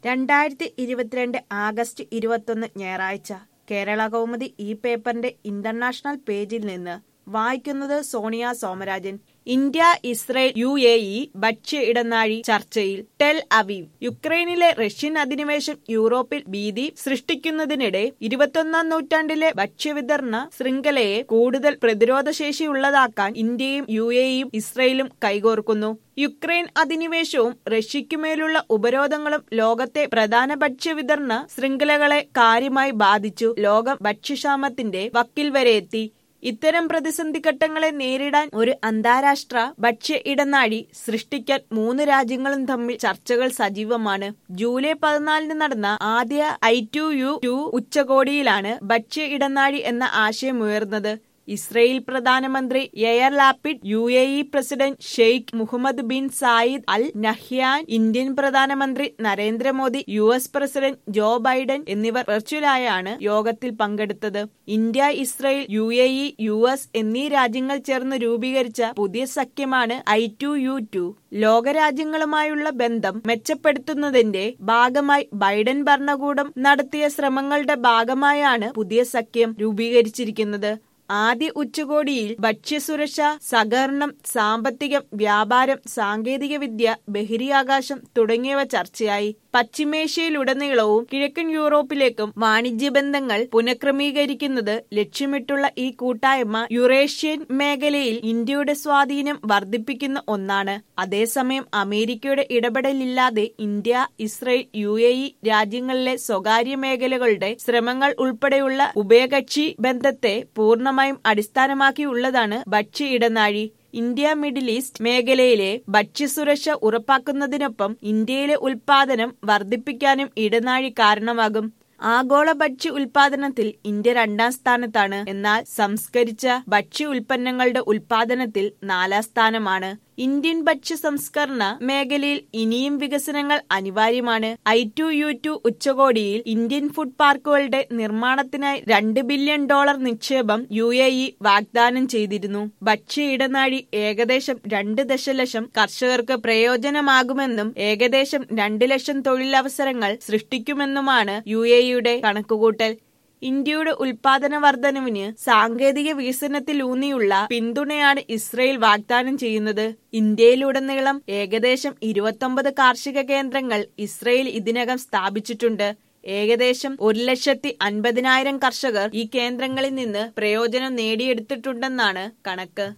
രണ്ടായിരത്തി ഇരുപത്തിരണ്ട് ആഗസ്റ്റ് ഇരുപത്തൊന്ന് ഞായറാഴ്ച കേരള കൗമുദി ഈ പേപ്പറിന്റെ ഇന്റർനാഷണൽ പേജിൽ നിന്ന് വായിക്കുന്നത് Sonia Somarajan India Israel U A E ഭക്ഷ്യ ഇടനാഴി ചർച്ചയിൽ ടെൽ അവീവ് യുക്രൈനിലെ റഷ്യൻ അധിനിവേശം യൂറോപ്പിൽ ഭീതി സൃഷ്ടിക്കുന്നതിനിടെ ഇരുപത്തൊന്നാം നൂറ്റാണ്ടിലെ ഭക്ഷ്യവിതരണ ശൃംഖലയെ കൂടുതൽ പ്രതിരോധശേഷിയുള്ളതാക്കാൻ ഇന്ത്യയും യു എയും ഇസ്രയേലും കൈകോർക്കുന്നു യുക്രൈൻ അധിനിവേശവും റഷ്യയ്ക്കുമേലുള്ള ഉപരോധങ്ങളും ലോകത്തെ പ്രധാന ഭക്ഷ്യവിതരണ ശൃംഖലകളെ കാര്യമായി ബാധിച്ചു ലോകം ഭക്ഷ്യക്ഷാമത്തിന്റെ വക്കിൽ വരെ എത്തി ഇത്തരം പ്രതിസന്ധി ഘട്ടങ്ങളെ നേരിടാൻ ഒരു അന്താരാഷ്ട്ര ഭക്ഷ്യ ഇടനാഴി സൃഷ്ടിക്കാൻ മൂന്ന് രാജ്യങ്ങളും തമ്മിൽ ചർച്ചകൾ സജീവമാണ് ജൂലൈ പതിനാലിന് നടന്ന ആദ്യ ഐ ടു യു ടു ഉച്ചകോടിയിലാണ് ഭക്ഷ്യ ഇടനാഴി എന്ന ആശയം ഉയർന്നത് ഇസ്രയേൽ പ്രധാനമന്ത്രി യയർ Lapid U A E president Sheikh Muhammad bin Zayed Al Nahyan Indian പ്രധാനമന്ത്രി Narendra Modi U S president Joe Biden എന്നിവർ വെർച്വലായാണ് യോഗത്തിൽ പങ്കെടുത്തത് India Israel U A E U S എന്നീ രാജ്യങ്ങൾ ചേർന്ന് രൂപീകരിച്ച പുതിയ സഖ്യമാണ് ഐ ടു യു ടു ലോകരാജ്യങ്ങളുമായുള്ള ബന്ധം മെച്ചപ്പെടുത്തുന്നതിന്റെ ഭാഗമായി ബൈഡൻ ഭരണകൂടം നടത്തിയ ശ്രമങ്ങളുടെ ഭാഗമായാണ് പുതിയ സഖ്യം രൂപീകരിച്ചിരിക്കുന്നത് ആദ്യ ഉച്ചകോടിയിൽ ഭക്ഷ്യസുരക്ഷ സഹകരണം സാമ്പത്തികം വ്യാപാരം സാങ്കേതികവിദ്യ ബഹിരിയാകാശം തുടങ്ങിയവ ചർച്ചയായി പശ്ചിമേഷ്യയിലുടനീളവും കിഴക്കൻ യൂറോപ്പിലേക്കും വാണിജ്യ ബന്ധങ്ങൾ പുനഃക്രമീകരിക്കുന്നത് ലക്ഷ്യമിട്ടുള്ള ഈ കൂട്ടായ്മ യുറേഷ്യൻ മേഖലയിൽ ഇന്ത്യയുടെ സ്വാധീനം വർദ്ധിപ്പിക്കുന്ന ഒന്നാണ് അതേസമയം അമേരിക്കയുടെ ഇടപെടലില്ലാതെ India Israel U A E രാജ്യങ്ങളിലെ സ്വകാര്യ മേഖലകളുടെ ശ്രമങ്ങൾ ഉൾപ്പെടെയുള്ള ഉഭയകക്ഷി ബന്ധത്തെ പൂർണ്ണമായും അടിസ്ഥാനമാക്കിയുള്ളതാണ് ഭക്ഷ്യ ഇടനാഴി ഇന്ത്യ മിഡിൽ ഈസ്റ്റ് മേഖലയിലെ ഭക്ഷ്യസുരക്ഷ ഉറപ്പാക്കുന്നതിനൊപ്പം ഇന്ത്യയിലെ ഉൽപാദനം വർദ്ധിപ്പിക്കാനും ഇടനാഴി കാരണമാകും ആഗോള ഭക്ഷ്യ ഉൽപാദനത്തിൽ ഇന്ത്യ രണ്ടാം സ്ഥാനത്താണ് എന്നാൽ സംസ്കരിച്ച ഭക്ഷ്യ ഉൽപ്പന്നങ്ങളുടെ ഉൽപാദനത്തിൽ നാലാം സ്ഥാനമാണ് ഇന്ത്യൻ ഭക്ഷ്യ സംസ്കരണ മേഖലയിൽ ഇനിയും വികസനങ്ങൾ അനിവാര്യമാണ് ഐ ടു യു ടു ഉച്ചകോടിയിൽ ഇന്ത്യൻ ഫുഡ് പാർക്കുകളുടെ നിർമ്മാണത്തിനായി രണ്ട് ബില്യൺ ഡോളർ നിക്ഷേപം യു എ ഇ വാഗ്ദാനം ചെയ്തിരുന്നു ഭക്ഷ്യ ഇടനാഴി ഏകദേശം രണ്ട് ദശലക്ഷം കർഷകർക്ക് പ്രയോജനമാകുമെന്നും ഏകദേശം രണ്ട് ലക്ഷം തൊഴിലവസരങ്ങൾ സൃഷ്ടിക്കുമെന്നുമാണ് യു എ ഇയുടെ കണക്കുകൂട്ടൽ ഇന്ത്യയുടെ ഉൽപാദന വർധനവിന് സാങ്കേതിക വികസനത്തിലൂന്നിയുള്ള പിന്തുണയാണ് ഇസ്രയേൽ വാഗ്ദാനം ചെയ്യുന്നത് ഇന്ത്യയിലുടനീളം ഏകദേശം ഇരുപത്തൊമ്പത് കാർഷിക കേന്ദ്രങ്ങൾ ഇസ്രയേൽ ഇതിനകം സ്ഥാപിച്ചിട്ടുണ്ട് ഏകദേശം ഒരു ലക്ഷത്തി അൻപതിനായിരം കർഷകർ ഈ കേന്ദ്രങ്ങളിൽ നിന്ന് പ്രയോജനം നേടിയെടുത്തിട്ടുണ്ടെന്നാണ് കണക്ക്